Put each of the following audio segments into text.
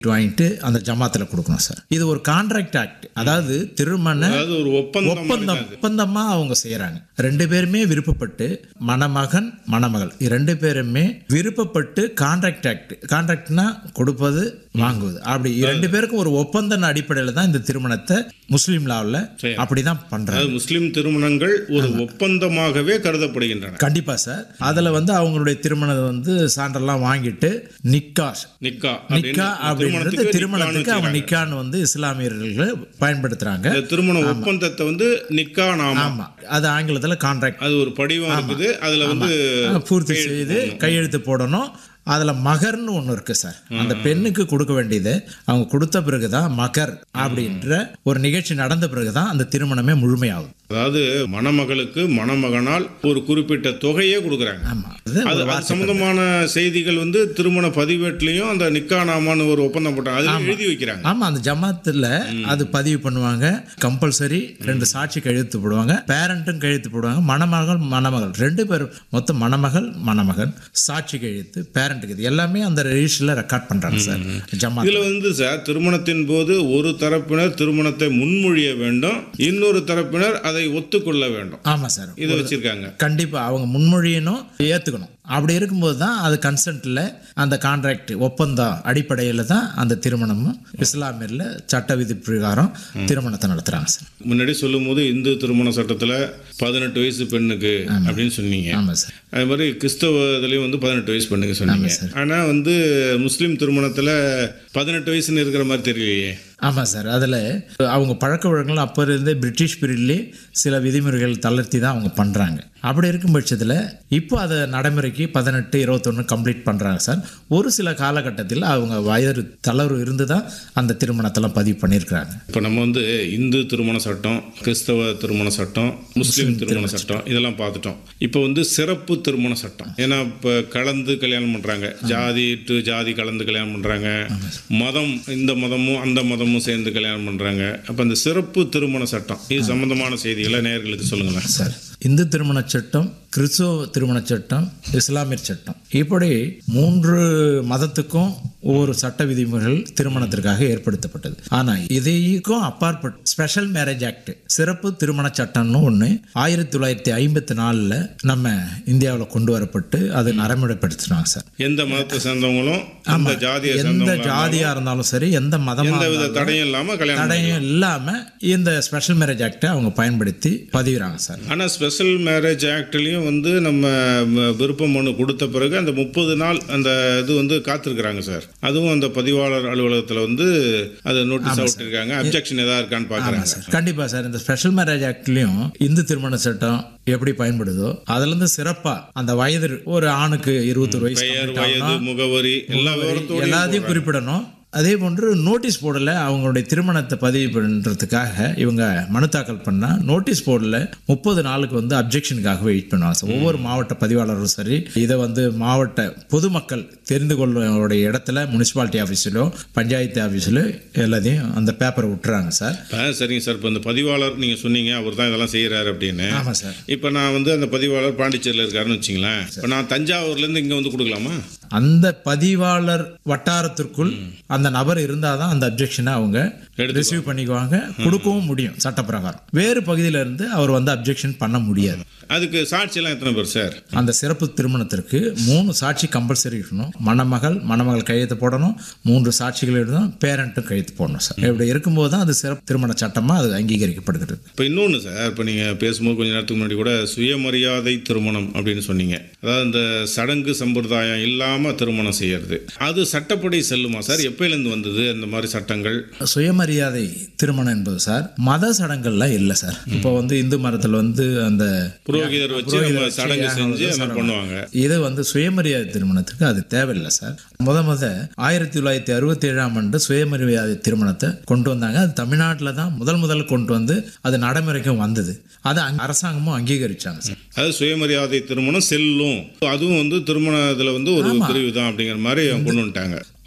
வாங்கிட்டு அந்த ஜமாத்தில் கொடுக்கணும் சார் இது ஒரு கான்ட்ராக்ட் ஆக்ட் அதாவது திருமண அதாவது ஒரு ஒப்பந்தம் மாதிரி ஒப்பந்தம் தான் இது. ஒப்பந்தமா அவங்க செய்யறாங்க ரெண்டு பேருமே விருப்பப்பட்டு மணமகன் மணமகள் இது ரெண்டு பேருமே விருப்பப்பட்டு கான்ட்ராக்ட் ஆக்ட் கான்ட்ராக்ட்னா கொடுப்பது வாங்குவது அப்படி ரெண்டு பேருக்கும் ஒரு ஒப்பந்த அடிப்படையில் தான் இந்த திருமணத்தை முஸ்லீம் லாவில் சரி. அப்படிதான் பண்றாங்க அதாவது முஸ்லிம் திருமணங்கள் ஒரு ஒப்பந்தமாகவே கருதப்படுகின்றன கண்டிப்பா சார் அதுல வந்து அவங்களுடைய திருமணம் வந்து சான்றெல்லாம் வாங்கிட்டு நிக்கா நிக்கா நிக்கா அப்படின்றது திருமணத்துக்கு திருமணத்துக்கு அவங்க நிக்கான்னு நிக்கான்னு வந்து இஸ்லாமியர்கள் பயன்படுத்துறாங்க இந்த திருமண ஒப்பந்தத்தை வந்து நிக்கா நாம ஆமா அது ஆங்கிலத்துல கான்ட்ராக்ட் அது ஒரு படிவம் இருக்குது அதுல வந்து பூர்த்தி செய்து கையெழுத்து போடணும் அதில் மகர்னு ஒன்று இருக்கு சார் அந்த பெண்ணுக்கு கொடுக்க வேண்டியது அவங்க கொடுத்த பிறகு தான் மகர் அப்படின்ற ஒரு நிகழ்ச்சி நடந்த பிறகு தான் அந்த திருமணமே முழுமையாகும் அதாவது மணமகளுக்கு மணமகனால் ஒரு குறிப்பிட்ட தொகையே கொடுக்குறாங்க ஆமாம் அது அது ஒரு அது வார்த்தை சம்பந்தமான செய்திகள் வந்து திருமண பதிவேட்லயும் அந்த நிக்கா நாமான்னு ஒரு ஒப்பந்தம் போட்டாங்க அதுல எழுதி வைக்கிறாங்க ஆமாம் அந்த ஜமாத்தில் அது பதிவு பண்ணுவாங்க கம்பல்சரி ரெண்டு சாட்சி கழுத்து போடுவாங்க பேரண்ட்டும் கழுத்து போடுவாங்க மணமகள் மணமகள் ரெண்டு பேரும் மொத்தம் மணமகள் மணமகன் சாட்சி கழுத்து பேரண்ட்டுக்கு இது எல்லாமே அந்த ரெஜிஸ்டரில் ரெக்கார்ட் பண்ணுறாங்க சார் ஜமாத் இதுல வந்து சார் திருமணத்தின் போது ஒரு தரப்பினர் திருமணத்தை முன்மொழிய வேண்டும் இன்னொரு தரப்பினர் அதை ஒத்துக்கொள்ள வேண்டும் ஆமாம் சார் இதை வச்சிருக்காங்க கண்டிப்பாக அவங்க முன்மொழியணும் ஏற்றுக்கணும் அப்படி இருக்கும்போது தான் அது கன்சென்ட்டில் அந்த கான்ட்ராக்ட் ஒப்பந்தம் அடிப்படையில் தான் அந்த திருமணமும் இஸ்லாமியரில் சட்ட விதி பிரகாரம் திருமணத்தை நடத்துகிறாங்க சார் முன்னாடி சொல்லும்போது இந்து திருமண சட்டத்துல பதினெட்டு வயசு பெண்ணுக்கு அப்படின்னு சொன்னீங்க ஆமாம் சார் அது மாதிரி கிறிஸ்தவத்துலேயும் வந்து பதினெட்டு வயசு பெண்ணுக்கு சொன்னீங்க ஆனால் வந்து முஸ்லீம் திருமணத்தில் பதினெட்டு வயசுன்னு இருக்கிற மாதிரி தெரியலையே ஆமாம் சார் அதில் அவங்க பழக்க வழக்கங்கள் அப்போ இருந்தே பிரிட்டிஷ் பீரியட்லேயே சில விதிமுறைகள் தளர்த்தி தான் அவங்க பண்ணுறாங்க அப்படி இருக்கும் பட்சத்தில் இப்போ அதை நடைமுறைக்கு பதினெட்டு இருபத்தொன்று கம்ப்ளீட் பண்ணுறாங்க சார் ஒரு சில காலகட்டத்தில் அவங்க வயது தளர்வு இருந்து தான் அந்த திருமணத்தெல்லாம் பதிவு பண்ணியிருக்கிறாங்க இப்போ நம்ம வந்து இந்து திருமண சட்டம் கிறிஸ்தவ திருமண சட்டம் முஸ்லீம் திருமண சட்டம் இதெல்லாம் பார்த்துட்டோம் இப்போ வந்து சிறப்பு திருமண சட்டம் ஏன்னா இப்போ கலந்து கல்யாணம் பண்ணுறாங்க ஜாதி டு ஜாதி கலந்து கல்யாணம் பண்ணுறாங்க மதம் இந்த மதமும் அந்த மதமும் சேர்ந்து கல்யாணம் பண்ணுறாங்க அப்போ அந்த சிறப்பு திருமண சட்டம் இது சம்பந்தமான செய்திகளை நேயர்களுக்கு சொல்லுங்களேன் சார் இந்து திருமண சட்டம் கிறிஸ்துவ திருமண சட்டம் இஸ்லாமியர் சட்டம் இப்படி மூன்று மதத்துக்கும் ஒவ்வொரு சட்ட விதிமுறைகள் திருமணத்திற்காக ஏற்படுத்தப்பட்டது ஆனால் இதைக்கும் அப்பாற்பட்டு ஸ்பெஷல் மேரேஜ் ஆக்ட் சிறப்பு திருமண சட்டம்னு ஒன்று ஆயிரத்தி தொள்ளாயிரத்தி ஐம்பத்தி நாலில் நம்ம இந்தியாவில் கொண்டு வரப்பட்டு அது நடைமுறைப்படுத்தினாங்க சார் எந்த மதத்தை சேர்ந்தவங்களும் அந்த ஜாதியை எந்த சேர்ந்தவங்க ஜாதியாக இருந்தாலும் சரி எந்த மதமாக எந்த வித தடையும் இல்லாமல் கல்யாணம் தடையும் இல்லாமல் இந்த ஸ்பெஷல் மேரேஜ் ஆக்டை அவங்க பயன்படுத்தி பதிவுறாங்க சார் ஆனால் ஸ்பெஷல் மேரேஜ் ஆக்ட்லேயும் வந்து நம்ம ம- விருப்ப மனு கொடுத்த பிறகு அந்த முப்பது நாள் அந்த இது வந்து காத்திருக்கிறாங்க சார் அதுவும் அந்த பதிவாளர் அலுவலகத்தில் வந்து அதை நோட்டீஸ் விட்டுருக்காங்க அப்ஜெக்ஷன் ஏதாவது இருக்கான்னு பார்க்குறாங்க கண்டிப்பா சார் இந்த ஸ்பெஷல் மேரேஜ் ஆக்ட்லயும் இந்து திருமண சட்டம் எப்படி பயன்படுதோ அதுல இருந்து சிறப்பா அந்த வயது ஒரு ஆணுக்கு இருபத்தொரு வயசு பெயர் complete வயது முகவரி எல்லா விவரத்தோடையும் எல்லாத்தையும் குறிப்பிடணும் அதே போன்று நோட்டீஸ் போர்டில் அவங்களுடைய திருமணத்தை பதிவு பண்ணுறதுக்காக இவங்க மனு தாக்கல் பண்ணால் நோட்டீஸ் போர்டில் முப்பது நாளுக்கு வந்து அப்ஜெக்ஷனுக்காக வெயிட் பண்ணுவாங்க சார் ஒவ்வொரு மாவட்ட பதிவாளரும் சரி இதை வந்து மாவட்ட பொதுமக்கள் தெரிந்து கொள்ளுடைய இடத்துல முனிசிபாலிட்டி ஆஃபீஸிலோ பஞ்சாயத்து ஆஃபீஸிலோ எல்லாத்தையும் அந்த பேப்பரை விட்டுறாங்க சார் ஆ, சரிங்க சார் இப்போ இந்த பதிவாளர் நீங்கள் சொன்னீங்க அவர் தான் இதெல்லாம் செய்கிறாரு அப்படின்னு ஆமாம் சார் இப்போ நான் வந்து அந்த பதிவாளர் பாண்டிச்சேரியில் இருக்காருன்னு வச்சுங்களேன் இப்போ நான் தஞ்சாவூர்லேருந்து இங்கே வந்து கொடுக்கலாமா அந்த பதிவாளர் வட்டாரத்திற்குள் அந்த நபர் இருந்தால் தான் அந்த அப்ஜெக்ஷனை அவங்க ரிசீவ் பண்ணிக்குவாங்க கொடுக்கவும் முடியும் சட்டப்பிரகாரம் வேறு பகுதியில இருந்து அவர் வந்து அப்ஜெக்ஷன் பண்ண முடியாது அதுக்கு சாட்சியெல்லாம் எத்தனை பேர் சார் அந்த சிறப்பு திருமணத்திற்கு மூணு சாட்சி கம்பல்சரி இருக்கணும் மணமகள் மணமகள் கையெழுத்து போடணும் மூன்று சாட்சிகள் எழுதணும் பேரண்ட்டும் கையெழுத்து போடணும் சார் இப்படி இருக்கும்போது தான் அது சிறப்பு திருமண சட்டமாக அது அங்கீகரிக்கப்படுகிறது இப்போ இன்னொன்று சார் இப்போ நீங்கள் பேசும்போது கொஞ்ச நேரத்துக்கு முன்னாடி கூட சுயமரியாதை திருமணம் அப்படின்னு சொன்னீங்க அதாவது இந்த சடங்கு சம்பிரதாயம் இல்லாமல் திருமணம் செய்யறது அது சட்டப்படி செல்லுமா சார் எப்பயிலேருந்து வந்தது அந்த மாதிரி சட்டங்கள் சுயமரியாதை திருமணம் என்பது சார் மத சடங்கள்லாம் இல்லை சார் இப்போ வந்து இந்து மதத்தில் வந்து அந்த புரோகிதர் வச்சு நம்ம சடங்கு செஞ்சு அந்த மாதிரி பண்ணுவாங்க இது வந்து சுயமரியாதை திருமணத்துக்கு அது தேவையில்லை சார் முத முத ஆயிரத்தி தொள்ளாயிரத்தி அறுபத்தி ஏழாம் ஆண்டு சுயமரியாதை திருமணத்தை கொண்டு வந்தாங்க அது தமிழ்நாட்டில் தான் முதல் முதல்ல கொண்டு வந்து அது நடைமுறைக்கும் வந்தது அதை அங்க- அரசாங்கமும் அங்கீகரிச்சாங்க சார் அது சுயமரியாதை திருமணம் செல்லும் அதுவும் வந்து திருமணத்தில் வந்து ஒரு பிரிவு தான் அப்படிங்கிற மாதிரி அவங்க கொண்டு வந்துட்டாங்க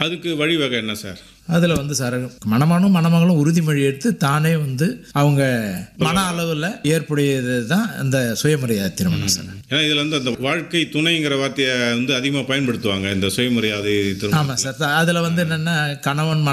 அதுக்கு வழிவகை என்ன சார் அதில் வந்து சார் மணமனும் மணமகளும் உறுதிமொழி எடுத்து தானே வந்து அவங்க மன அளவில் ஏற்புடையது தான் இந்த சுயமரியாதை திருமணம் சார் ஏன்னா இதில் வந்து அந்த வாழ்க்கை துணைங்கிற வார்த்தையை வந்து அதிகமாக பயன்படுத்துவாங்க இந்த சுயமரியாதை திருமணம் ஆமாம் சார் அதில் வந்து என்னென்னா கணவன்